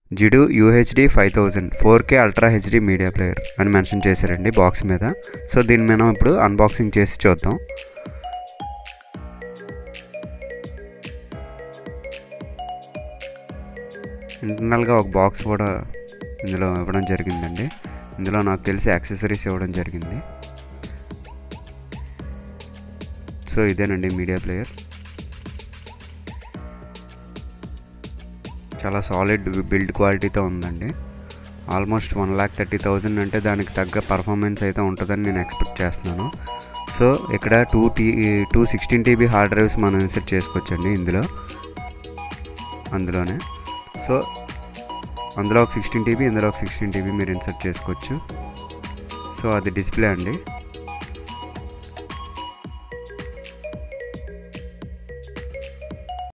జిడు UHD five thousand four K ultra HD media player అని mention చేశారండి box మీద so దీన్ని మనం ఇప్పుడు అన్బాక్సింగ్ చేసి చూద్దాం ఇంటర్నల్గా ఒక బాక్స్ కూడా ఇందులో ఇవ్వడం జరిగిందండి ఇందులో నాకు తెలిసి యాక్సెసరీస్ ఇవ్వడం జరిగింది సో ఇదేనండి మీడియా ప్లేయర్ చాలా సాలిడ్ బిల్డ్ క్వాలిటీతో ఉందండి almost one lakh thirty thousand అంటే దానికి తగ్గ పర్ఫార్మెన్స్ అయితే ఉంటుందని నేను ఎక్స్పెక్ట్ చేస్తున్నాను సో ఇక్కడ two T two sixteen TB hard drives మనం ఇన్సెట్ చేసుకోవచ్చండి ఇందులో అందులోనే సో అందులో ఒక సిక్స్టీన్ టీబీ ఇందులో ఒక సిక్స్టీన్ టీబీ మీరు ఇన్సర్ట్ చేసుకోవచ్చు సో అది డిస్ప్లే అండి